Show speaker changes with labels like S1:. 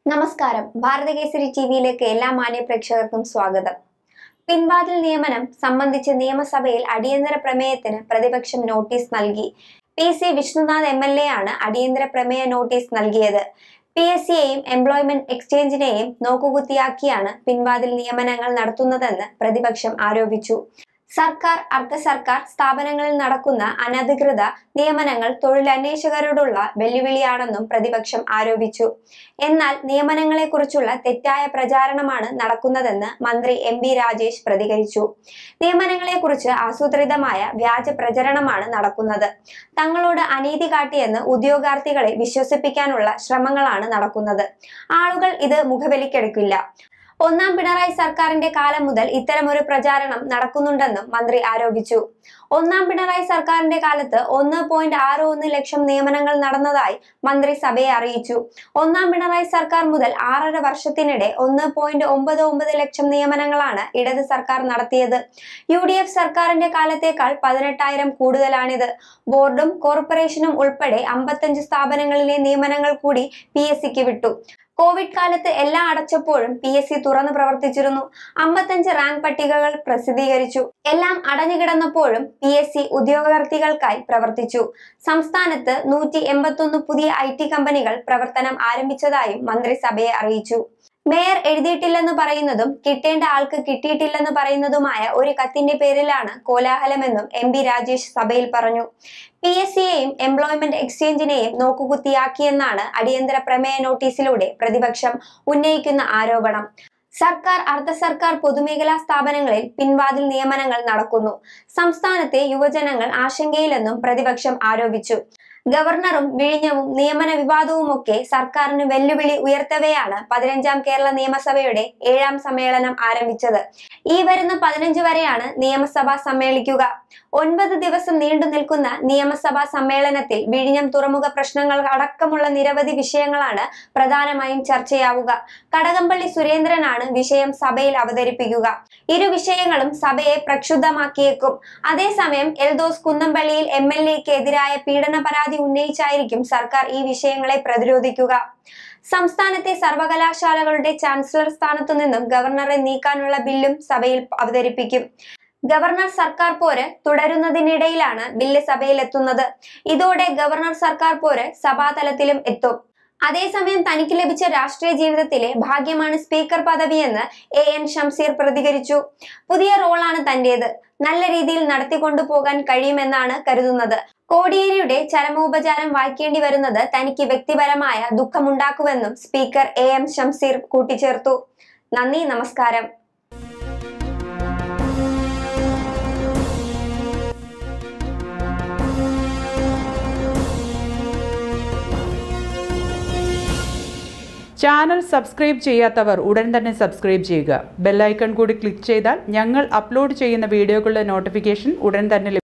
S1: നമസ്കാരം ഭാരതകേസരി ടിവിയിലേക്ക് എല്ലാ മാന്യ പ്രേക്ഷകർക്കും സ്വാഗതം പിൻവാതിൽ നിയമനം സംബന്ധിച്ച് നിയമസഭയിൽ അടിയന്തര പ്രമേയത്തിന് പ്രതിപക്ഷം നോട്ടീസ് നൽകി P C Vishnunath M L A ആണ് അടിയന്തര പ്രമേയ നോട്ടീസ് നൽകിയത് പി എസ് സിയെയും എംപ്ലോയ്മെന്റ് എക്സ്ചേഞ്ചിനെയും നോക്കുകുത്തിയാക്കിയാണ് പിൻവാതിൽ നിയമനങ്ങൾ നടത്തുന്നതെന്ന് പ്രതിപക്ഷം ആരോപിച്ചു സർക്കാർ അർദ്ധ സർക്കാർ സ്ഥാപനങ്ങളിൽ നടക്കുന്ന അനധികൃത നിയമനങ്ങൾ തൊഴിലന്വേഷകരോടുള്ള വെല്ലുവിളിയാണെന്നും പ്രതിപക്ഷം ആരോപിച്ചു എന്നാൽ നിയമനങ്ങളെക്കുറിച്ചുള്ള തെറ്റായ പ്രചാരണമാണ് നടക്കുന്നതെന്ന് മന്ത്രി എം ബി രാജേഷ് പ്രതികരിച്ചു നിയമനങ്ങളെക്കുറിച്ച് ആസൂത്രിതമായ വ്യാജ പ്രചരണമാണ് നടക്കുന്നത് തങ്ങളോട് അനീതി കാട്ടിയെന്ന് ഉദ്യോഗാർത്ഥികളെ വിശ്വസിപ്പിക്കാനുള്ള ശ്രമങ്ങളാണ് നടക്കുന്നത് ആളുകൾ ഇത് മുഖവിലിക്കെടുക്കില്ല ഒന്നാം പിണറായി സർക്കാരിന്റെ കാലം മുതൽ ഇത്തരമൊരു പ്രചാരണം നടക്കുന്നുണ്ടെന്നും മന്ത്രി ആരോപിച്ചു ഒന്നാം പിണറായി സർക്കാരിന്റെ കാലത്ത് ഒന്ന് പോയിന്റ് ആറ് ഒന്ന് ലക്ഷം നിയമനങ്ങൾ നടന്നതായി മന്ത്രി സഭയെ അറിയിച്ചു ഒന്നാം പിണറായി സർക്കാർ മുതൽ ആറര വർഷത്തിനിടെ ഒന്ന് പോയിന്റ് ഒമ്പത് ഒമ്പത് ലക്ഷം നിയമനങ്ങളാണ് ഇടത് സർക്കാർ നടത്തിയത് യു ഡി എഫ് സർക്കാരിന്റെ കാലത്തേക്കാൾ പതിനെട്ടായിരം കൂടുതലാണിത് ബോർഡും കോർപ്പറേഷനും ഉൾപ്പെടെ അമ്പത്തഞ്ച് സ്ഥാപനങ്ങളിലെ നിയമനങ്ങൾ കൂടി പി എസ് സിക്ക് വിട്ടു കോവിഡ് കാലത്ത് എല്ലാം അടച്ചപ്പോഴും പി എസ് സി തുറന്നു പ്രവർത്തിച്ചിരുന്നു അമ്പത്തഞ്ച് റാങ്ക് പട്ടികകൾ പ്രസിദ്ധീകരിച്ചു എല്ലാം അടഞ്ഞുകിടന്നപ്പോഴും പി എസ് സി ഉദ്യോഗാർത്ഥികൾക്കായി പ്രവർത്തിച്ചു സംസ്ഥാനത്ത് നൂറ്റി എൺപത്തൊന്ന് പുതിയ ഐ ടി കമ്പനികൾ പ്രവർത്തനം ആരംഭിച്ചതായും മന്ത്രി സഭയെ അറിയിച്ചു മേയർ എഴുതിയിട്ടില്ലെന്ന് പറയുന്നതും കിട്ടേണ്ട ആൾക്ക് കിട്ടിയിട്ടില്ലെന്ന് പറയുന്നതുമായ ഒരു കത്തിന്റെ പേരിലാണ് കോലാഹലമെന്നും എം ബി രാജേഷ് സഭയിൽ പറഞ്ഞു പി എസ് സിയെയും എംപ്ലോയ്മെന്റ് എക്സ്ചേഞ്ചിനെയും നോക്കുകുത്തിയാക്കിയെന്നാണ് അടിയന്തര പ്രമേയ നോട്ടീസിലൂടെ പ്രതിപക്ഷം ഉന്നയിക്കുന്ന ആരോപണം സർക്കാർ അർദ്ധ സർക്കാർ പൊതുമേഖലാ സ്ഥാപനങ്ങളിൽ പിൻവാതിൽ നിയമനങ്ങൾ നടക്കുന്നു സംസ്ഥാനത്തെ യുവജനങ്ങൾ ആശങ്കയിലെന്നും പ്രതിപക്ഷം ആരോപിച്ചു ഗവർണറും വിഴിഞ്ഞവും നിയമന വിവാദവുമൊക്കെ സർക്കാരിന് വെല്ലുവിളി ഉയർത്തവെയാണ് പതിനഞ്ചാം കേരള നിയമസഭയുടെ ഏഴാം സമ്മേളനം ആരംഭിച്ചത് ഈ വരുന്ന പതിനഞ്ച് വരെയാണ് നിയമസഭ സമ്മേളിക്കുക ഒൻപത് ദിവസം നീണ്ടു നിൽക്കുന്ന നിയമസഭാ സമ്മേളനത്തിൽ വിഴിഞ്ഞം തുറമുഖ പ്രശ്നങ്ങൾ അടക്കമുള്ള നിരവധി വിഷയങ്ങളാണ് പ്രധാനമായും ചർച്ചയാവുക കടകംപള്ളി സുരേന്ദ്രനാണ് വിഷയം സഭയിൽ അവതരിപ്പിക്കുക ഇരു വിഷയങ്ങളും സഭയെ പ്രക്ഷുബ്ധമാക്കിയേക്കും അതേസമയം എൽദോസ് കുന്നംപള്ളിയിൽ എം എൽ എക്ക് എതിരായ പീഡന പരാതി ഉന്നയിച്ചായിരിക്കും സർക്കാർ ഈ വിഷയങ്ങളെ പ്രതിരോധിക്കുക സംസ്ഥാനത്തെ സർവകലാശാലകളുടെ ചാൻസലർ സ്ഥാനത്തു നിന്നും ഗവർണറെ നീക്കാനുള്ള ബില്ലും സഭയിൽ അവതരിപ്പിക്കും ഗവർണർ സർക്കാർ പോര് തുടരുന്നതിനിടയിലാണ് ബില്ല് സഭയിലെത്തുന്നത് ഇതോടെ ഗവർണർ സർക്കാർ പോര് സഭാതലത്തിലും എത്തും അതേസമയം തനിക്ക് ലഭിച്ച രാഷ്ട്രീയ ജീവിതത്തിലെ ഭാഗ്യമാണ് സ്പീക്കർ പദവിയെന്ന് എ എൻ ഷംസീർ പ്രതികരിച്ചു പുതിയ റോളാണ് തന്റേത് നല്ല രീതിയിൽ നടത്തിക്കൊണ്ടു പോകാൻ കഴിയുമെന്നാണ് കരുതുന്നത് കോടിയേരിയുടെ ചരമോപചാരം വായിക്കേണ്ടി വരുന്നത് തനിക്ക് വ്യക്തിപരമായ ദുഃഖമുണ്ടാക്കുമെന്നും സ്പീക്കർ എ എം ഷംസീർ കൂട്ടിച്ചേർത്തു നന്ദി നമസ്കാരം
S2: ചാനൽ സബ്സ്ക്രൈബ് ചെയ്യാത്തവർ ഉടൻ തന്നെ സബ്സ്ക്രൈബ് ചെയ്യുക ബെല്ലൈക്കൺ കൂടി ക്ലിക്ക് ചെയ്താൽ ഞങ്ങൾ അപ്ലോഡ് ചെയ്യുന്ന വീഡിയോകളുടെ നോട്ടിഫിക്കേഷൻ ഉടൻ തന്നെ ലഭിക്കും